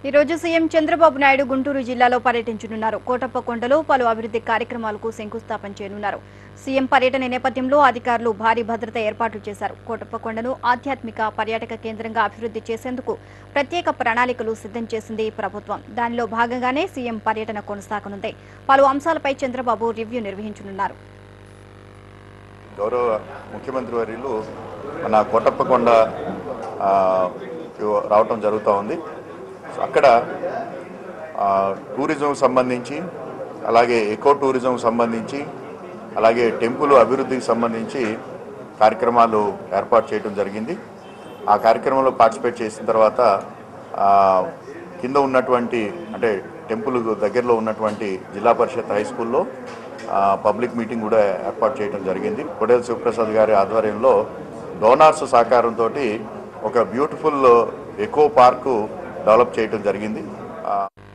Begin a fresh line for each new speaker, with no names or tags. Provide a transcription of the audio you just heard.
ఈ రోజు సీఎం చంద్రబాబు నాయుడు గుంటూరు జిల్లాలో పర్యటించనున్నారు కోటప్పకొండలో పలు అభివృద్ధి కార్యక్రమాలకు శంకుస్థాపన చేయనున్నారు సీఎం పర్యటన నేపథ్యంలో అధికారులు భారీ భద్రత ఏర్పాట్లు చేశారు కోటప్పకొండను ఆధ్యాత్మిక పర్యాటక కేంద్రంగా అభివృద్ధి చేసేందుకు ప్రత్యేక ప్రణాళికలు సిద్ధం చేసింది ప్రభుత్వం దానిలో భాగంగానే సీఎం పర్యటన కొనసాగనుంది పలు అంశాలపై చంద్రబాబు రివ్యూ నిర్వహించనున్నారు
గౌరవ ముఖ్యమంత్రి వర్యులు మన కోటప్పకొండ ఆ, కు రావటం జరుగుతూ ఉంది సో అక్కడ ఆ, టూరిజం సంబంధించి అలాగే ఎకో టూరిజం సంబంధించి అలాగే టెంపుల్ అభివృద్ధికి సంబంధించి కార్యక్రమాలు ఏర్పాటు చేయడం జరిగింది ఆ కార్యక్రమంలో పార్టిసిపేట్ చేసిన తర్వాత ఆ, కింద ఉన్నటువంటి అంటే టెంపుల్ దగ్గరలో ఉన్నటువంటి జిల్లా పరిషత్ హై స్కూల్లో ఆ, పబ్లిక్ మీటింగ్ కూడా ఏర్పాటు చేయడం జరిగింది కొడేల శివప్రసాద్ గారి ఆధ్వర్యంలో డోనార్స్ సహకారంతో ఒక బ్యూటిఫుల్ ఎకో పార్కు డెవలప్ చేయడం జరిగింది ఆ,